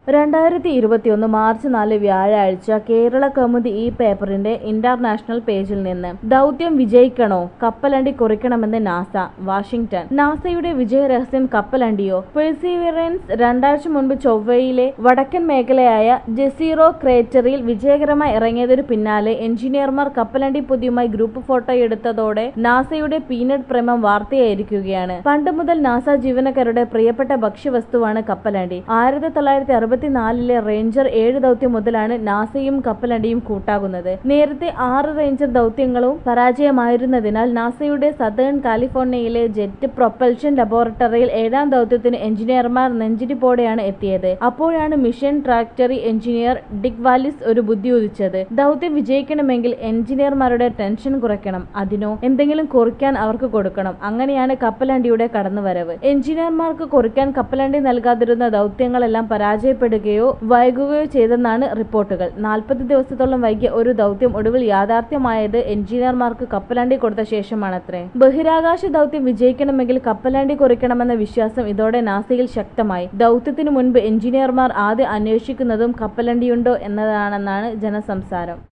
രണ്ടായിരത്തി ഇരുപത്തിയൊന്ന് മാർച്ച് നാല് വ്യാഴാഴ്ച കേരള കൗമുദി ഈ പേപ്പറിന്റെ ഇന്റർനാഷണൽ പേജിൽ നിന്ന് ദൗത്യം വിജയിക്കണോ കപ്പലണ്ടി കുറിക്കണമെന്ന് നാസ വാഷിംഗ്ടൺ നാസയുടെ വിജയരഹസ്യം കപ്പലണ്ടിയോ പെർസീവിയറൻസ് രണ്ടാഴ്ച മുൻപ് ചൊവ്വയിലെ വടക്കൻ മേഖലയായ ജെസീറോ ക്രേറ്ററിൽ വിജയകരമായി ഇറങ്ങിയതിനു പിന്നാലെ എഞ്ചിനീയർമാർ കപ്പലണ്ടി പൊതിയുമായി ഗ്രൂപ്പ് ഫോട്ടോ എടുത്തതോടെ നാസയുടെ പീനട്ട് പ്രേമം വാർത്തയായിരിക്കുകയാണ് പണ്ട് മുതൽ നാസ ജീവനക്കാരുടെ പ്രിയപ്പെട്ട ഭക്ഷ്യവസ്തുവാണ് കപ്പലണ്ടി ആയിരത്തി തൊള്ളായിരത്തി അറുപത്തിനാലിലെ റേഞ്ചർ ഏഴ് ദൗത്യം മുതലാണ് നാസയും കപ്പലണ്ടിയും കൂട്ടാകുന്നത് നേരത്തെ ആറ് റേഞ്ചർ ദൗത്യങ്ങളും പരാജയമായിരുന്നതിനാൽ നാസയുടെ സതേൺ കാലിഫോർണിയയിലെ ജെറ്റ് പ്രൊപ്പൽഷൻ ലബോറട്ടറിയിൽ ഏഴാം ദൗത്യത്തിന് എഞ്ചിനീയർമാർ നെഞ്ചിരിപ്പോടെയാണ് എത്തിയത് അപ്പോഴാണ് മിഷൻ ട്രാക്ടറി എഞ്ചിനീയർ ഡിക് വാലിസ് ഒരു ബുദ്ധി ഉദിച്ചത് ദൗത്യം വിജയിക്കണമെങ്കിൽ എഞ്ചിനീയർമാരുടെ ടെൻഷൻ കുറയ്ക്കണം അതിനോ എന്തെങ്കിലും കുറിക്കാൻ അവർക്ക് കൊടുക്കണം അങ്ങനെയാണ് കപ്പലണ്ടിയുടെ കടന്നുവരവ് എഞ്ചിനീയർമാർക്ക് കുറിക്കാൻ കപ്പലണ്ടി നൽകാതിരുന്ന ദൗത്യങ്ങളെല്ലാം പരാജയപ്പെടുകയോ വൈകുകയോ ചെയ്തെന്നാണ് റിപ്പോർട്ടുകൾ നാൽപ്പത് ദിവസത്തോളം വൈകിയ ഒരു ദൗത്യം ഒടുവിൽ യാഥാർത്ഥ്യമായത് എഞ്ചിനീയർമാർക്ക് കപ്പലണ്ടി കൊടുത്ത ശേഷമാണത്രേ ബഹിരാകാശ ദൗത്യം വിജയിക്കണമെങ്കിൽ കപ്പലണ്ടി കുറിക്കണമെന്ന വിശ്വാസം ഇതോടെ നാസയിൽ ശക്തമായി ദൗത്യത്തിനു മുൻപ് എഞ്ചിനീയർമാർ ആദ്യം അന്വേഷിക്കുന്നതും കപ്പലണ്ടിയുണ്ടോ എന്നതാണെന്നാണ് ജനസംസാരം